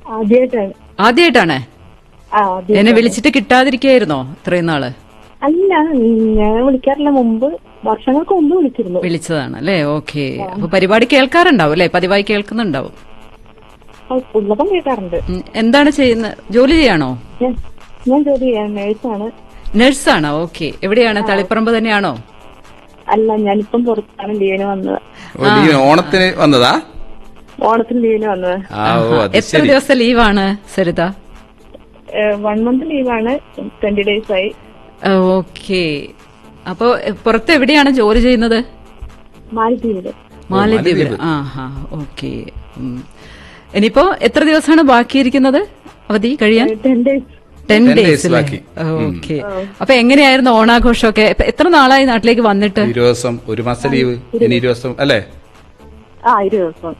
ആദ്യമായിട്ടാണ് ആദ്യമായിട്ടാണ് ആ ആദ്യം എന്നെ വിളിച്ചിട്ട് കിട്ടാതിരിക്കായിരുന്നോ ഇത്രയും നാള് അല്ല ഞാൻ വിളിക്കാറില്ല മുമ്പ് വർഷങ്ങൾക്ക് മുമ്പ് വിളിച്ചിരുന്നു വിളിച്ചതാണ് അല്ലേ ഓക്കെ അപ്പൊ പരിപാടി കേൾക്കാറുണ്ടാവും അല്ലേ പതിവായി കേൾക്കുന്നുണ്ടാവും ആ, ഉള്ളപ്പം കേൾക്കാറുണ്ട് ഉം, എന്താണ് ചെയ്യുന്നത് ജോലി ചെയ്യാണോ ഞാൻ ഞാൻ ജോലി ചെയ്യാൻ നേഴ്സാണ് നഴ്സാണോ ഓക്കെ എവിടെയാണ് തളിപ്പറമ്പ് തന്നെയാണോ അല്ല ഞാനിപ്പം പുറത്താണ് ലീവിന് വന്നത് ഓ, ലീവിന് ഓണത്തിന് വന്നതാ ഓണത്തിന് ലീവിന് വന്നത് ആ ഓ അത് എത്ര ശരി ദിവസത്തെ ലീവാണ് സരിത വൺ മന്ത് ലീവാണ് ട്വന്റി ഡേയ്സ് ആയി ഓക്കെ അപ്പൊ എ, പുറത്ത് എവിടെയാണ് ജോലി ചെയ്യുന്നത് മാലദ്വീപില് മാലദ്വീപിൽ ആ ഹാ ഓക്കെ ഇനിയിപ്പോ എത്ര ദിവസമാണ് ബാക്കിയിരിക്കുന്നത് അവധി കഴിയാൻ ten days ten 10 days days ബാക്കി. ഓക്കെ അപ്പൊ എങ്ങനെയായിരുന്നു ഓണാഘോഷമൊക്കെ ഇപ്പൊ എത്ര നാളായി നാട്ടിലേക്ക് വന്നിട്ട് ഇരുപത് ദിവസം ഒരു മാസം ലീവ് ഇനി ഇരുപത് ദിവസം അല്ലേ ആ ഇരുപത് ദിവസം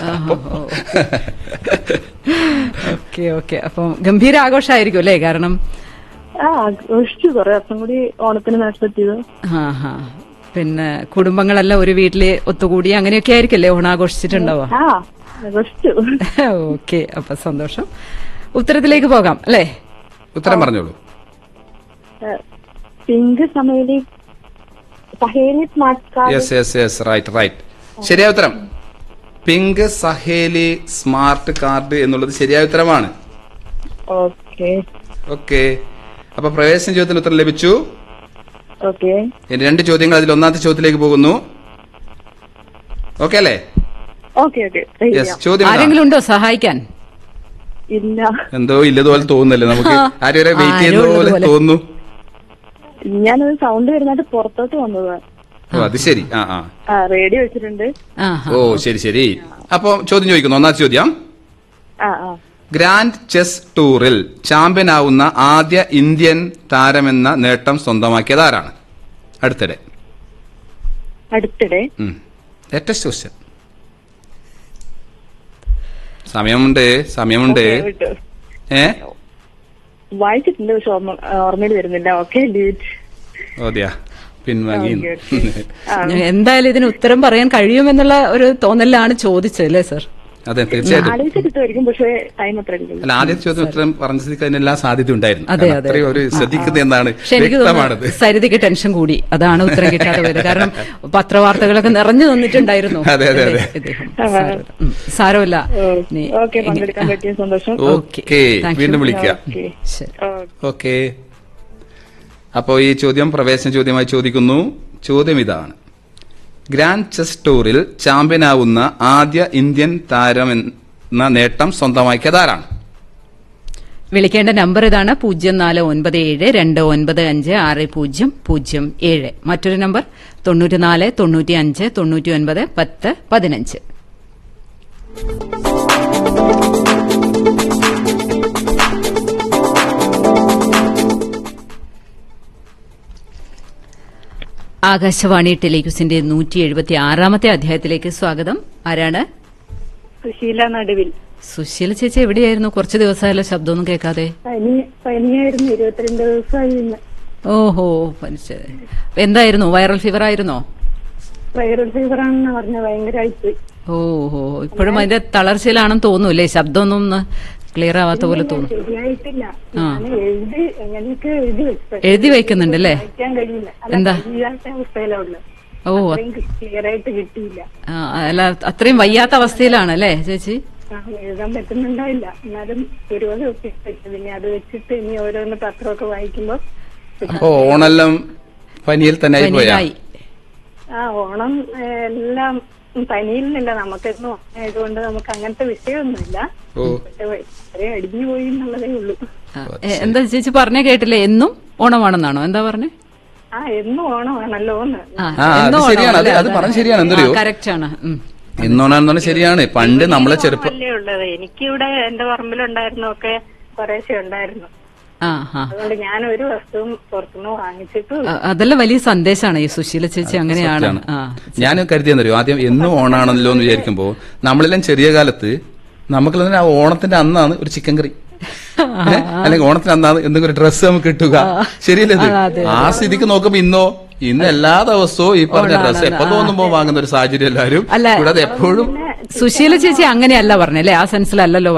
ഓക്കെ ഓക്കെ അപ്പം ഗംഭീര ആഘോഷമായിരിക്കും അല്ലേ കാരണം ആ ആഘോഷിച്ചു കുറെ ദിവസം കൂടി ഓണത്തിന് നാട്ടിലെത്തിയത് ആ ഹാ പിന്നെ കുടുംബങ്ങളെല്ലാം ഒരു വീട്ടില് ഒത്തുകൂടി അങ്ങനെയൊക്കെ ആയിരിക്കല്ലേ ഓണാഘോഷിച്ചിട്ടുണ്ടാവുക ആ ആഘോഷിച്ചു ഓക്കെ അപ്പൊ സന്തോഷം ഉത്തരത്തിലേക്ക് പോകാം അല്ലേ ഉത്തരം പറഞ്ഞോളൂ പിങ്ക് സമയലി Saheli smart card yes yes yes right right ശരിയായ ഉത്തരം പിങ്ക് സഹേലി സ്മാർട്ട് കാർഡ് എന്നുള്ളത് ശരിയായ ഉത്തരമാണ് ഓക്കെ ഓക്കെ അപ്പൊ പ്രവേശന ചോദ്യത്തിന് ഉത്തരം ലഭിച്ചു ഓക്കെ ഇനി രണ്ട് ചോദ്യങ്ങൾ അതിൽ ഒന്നാമത്തെ ചോദ്യത്തിലേക്ക് പോകുന്നു ഓക്കെ അല്ലേ ഓക്കെ ഓക്കെ യെസ് ചോദ്യം ഇതാ. ആരെങ്കിലും ഉണ്ടോ സഹായിക്കാൻ ഇല്ല എന്തോ ഇല്ലതുപോലെ തോന്നുന്നല്ലേ നമുക്ക് ആരും വരെ വെയിറ്റ് ചെയ്യുന്നത് ആരോ പോലെ ഉള്ളതുപോലെ. തോന്നുന്നു ഞാനത് സൗണ്ട് വരുന്നതായിട്ട് പുറത്തോട്ട് വന്നത് ഓ അത് ശരി ആ ആ ആ റേഡിയോ വെച്ചിട്ടുണ്ട് ആ ഓ ശരി ശരി അപ്പൊ ചോദ്യം ചോദിക്കുന്നു ഒന്നാമത്തെ ചോദ്യം ആ ആ ഗ്രാൻഡ് ചെസ് ടൂറിൽ ചാമ്പ്യൻ ആവുന്ന ആദ്യ ഇന്ത്യൻ താരമെന്ന നേട്ടം സ്വന്തമാക്കിയത് ആരാണ് അടുത്തിടെ അടുത്തിടെ ലേറ്റസ്റ്റ് ക്വസ്റ്റ്യൻ സമയമുണ്ട് സമയമുണ്ട് ഓക്കേ, വിട്ടു. ഏ വായിച്ചിട്ടുണ്ട് പക്ഷെ ഓർമ്മ ഓർമ്മയിൽ വരുന്നില്ല ഓക്കെ ലീറ്റ് ഓതിയാ പിൻവാങ്ങി ഓക്കേ, ഓക്കേ. ആ എന്തായാലും ഇതിന് ഉത്തരം പറയാൻ കഴിയുമെന്നുള്ള ഒരു തോന്നലാണ് ചോദിച്ചത് അല്ലേ സർ അതെ തീർച്ചയായിട്ടും ആലോചിച്ചിട്ടായിരിക്കും പക്ഷെ ടൈം അത്ര ഇല്ലല്ലോ അല്ല ആദ്യത്തെ ചോദ്യം ഉത്തരം പറഞ്ഞ സ്ഥിതിക്ക് അതിനെല്ലാം സാധ്യത ഉണ്ടായിരുന്നു അതെ, കാരണം അതെ. അത്രയും ഒരു ശ്രദ്ധിക്കുന്നത് എന്നാണ് പക്ഷെ എനിക്ക് വ്യക്തമാണത് തോന്നുന്നു സരിതയ്ക്ക് ടെൻഷൻ കൂടി അതാണ് ഉത്തരം കിട്ടാതെ പോയത് കാരണം പത്രവാർത്തകളൊക്കെ നിറഞ്ഞു നിന്നിട്ടുണ്ടായിരുന്നു അതെ, അതെ, അതെ. ഇദ്ദേഹം. സാരമില്ല. ഉം, സാരമില്ല നീ- ഓക്കെ പങ്കെടുക്കാൻ പറ്റിയ സന്തോഷം ഓക്കേ. Okay Thank you. വീണ്ടും വിളിക്കുക ഓക്കെ ശരി. ഓക്കെ അപ്പോൾ ഈ ചോദ്യം പ്രവേശന ചോദ്യമായി ചോദിക്കുന്നു ചോദ്യം ഇതാണ് ഗ്രാൻഡ് ചെസ് ടൂറിൽ ചാമ്പ്യനാവുന്ന ആദ്യ ഇന്ത്യൻ താരമെന്ന നേട്ടം സ്വന്തമാക്കിയത് ആരാണ് വിളിക്കേണ്ട നമ്പർ ഇതാണ് പൂജ്യം നാല് ഒൻപത് ഏഴ് രണ്ട് ഒൻപത് അഞ്ച് ആറ് പൂജ്യം പൂജ്യം ഏഴ് മറ്റൊരു നമ്പർ തൊണ്ണൂറ്റിനാല് തൊണ്ണൂറ്റി അഞ്ച് തൊണ്ണൂറ്റി ഒൻപത് പത്ത് പതിനഞ്ച് ആകാശവാണി ടെലിക്യൂസിന്റെ നൂറ്റി എഴുപത്തി ആറാമത്തെ അധ്യായത്തിലേക്ക് സ്വാഗതം ആരാണ് സുശീല നടുവിൽ സുശീല ചേച്ചി എവിടെയായിരുന്നു കുറച്ച് ദിവസമായല്ലോ ശബ്ദമൊന്നും കേൾക്കാതെ പനി പനിയായിരുന്നു ഇരുപത്തിരണ്ട് ദിവസമായി ഇന്ന് ഓഹോ മനസ്സിലായി എന്തായിരുന്നു വൈറൽ ഫീവർ ആയിരുന്നോ വൈറൽ ഫീവർ ആണെന്ന് പറഞ്ഞ ഭയങ്കരമായിട്ട് ഓഹോ ഇപ്പോഴും അതിന്റെ തളർച്ചയിലാണെന്ന് തോന്നൂല്ലേ ശബ്ദമൊന്നും ഒന്ന് ക്ലിയർ ആവാത്ത പോലെ തോന്നുന്നു ശരിയായിട്ടില്ല ആ. ഞാൻ എഴുതി എങ്ങനെയൊക്കെ എഴുതി വെച്ചു എഴുതി വെക്കുന്നുണ്ട് അല്ലേ വായിക്കാൻ കഴിയില്ല അല്ല, എന്താ? കഴിയാത്ത അവസ്ഥയിലുള്ള ഓ ക്ലിയർ ആയിട്ട് കിട്ടിയില്ല ആ, അല്ല അത്രയും വയ്യാത്ത അവസ്ഥയിലാണ് അല്ലേ ചേച്ചി ആ, എഴുതാൻ പറ്റുന്നുണ്ടായില്ല എന്നാലും ഇരുപത് ദിവസം വെച്ചു പിന്നെ അത് വെച്ചിട്ട് ഇനി ഓരോന്ന് പത്രമൊക്കെ വായിക്കുമ്പോ അപ്പോ ഓണെല്ലാം പനിയിൽ തന്നെ ആയി പോയാ പനിയായി ആ ഓണം ഏ, എല്ലാം പനിയിലല്ല നമുക്കെന്നും ആയതുകൊണ്ട് നമുക്ക് അങ്ങനത്തെ വിഷയമൊന്നുമില്ല ഓ പക്ഷെ വളരെ അടിഞ്ഞു പോയി എന്നുള്ളതേ ഉള്ളൂ ആ, എ, എന്താ ചേച്ചി പറഞ്ഞേ കേട്ടില്ലേ എന്നും ഓണമാണെന്നാണോ എന്താ പറഞ്ഞേ ആ എന്നും ഓണമാണല്ലോ എന്ന് ആ, ആ, അത് എന്നും ശരിയാണ്. അത് ഓണമല്ലേ? അത് പറഞ്ഞത് ശരിയാണ്. എന്തറിയോ? കറക്റ്റ് ആണ് ഉം. ഇന്നോണെന്ന് ശരിയാണ് പണ്ട് നമ്മളെ ചെറുപ്പം അല്ലേ ഉള്ളത് എനിക്കിവിടെ എന്റെ പറമ്പിലുണ്ടായിരുന്നൊക്കെ കുറേശ്ശെ ഉണ്ടായിരുന്നു ആ ആ അതുകൊണ്ട് ഞാൻ ഒരു വസ്തുവും പുറത്തുനിന്ന് വാങ്ങിച്ചിട്ടും അ- അതെല്ലാം വലിയ സന്ദേശമാണ് ഈ സുശീല ചേച്ചി അങ്ങനെയാണ് സത്യാണ്. ആ ഞാൻ കരുതിയെന്നറിയോ ആദ്യം എന്നും ഓണാണല്ലോ എന്ന് വിചാരിക്കുമ്പോ നമ്മളെല്ലാം ചെറിയ കാലത്ത് നമുക്കെല്ലാം ആ ഓണത്തിന്റെ അന്നാണ് ഒരു ചിക്കൻ കറി ഏ? അല്ലെങ്കിൽ ഓണത്തിന് അന്നാണ് എന്തെങ്കിലും ഒരു ഡ്രസ്സ് നമുക്ക് കിട്ടുക ശരിയല്ലേ ഇത്? ആ, അതെ, ആ സ്ഥിതിക്ക് നോക്കുമ്പോ ഇന്നോ ഇന്ന് എല്ലാ ദിവസവും ഈ പറഞ്ഞ ഡ്രസ്സ് എപ്പോ തോന്നുമ്പോ വാങ്ങുന്ന ഒരു സാഹചര്യം എല്ലാവരും അല്ല. കൂടാതെ എപ്പോഴും സുശീല ചേച്ചി അങ്ങനെയല്ല പറഞ്ഞല്ലേ ആ സെൻസിലല്ലല്ലോ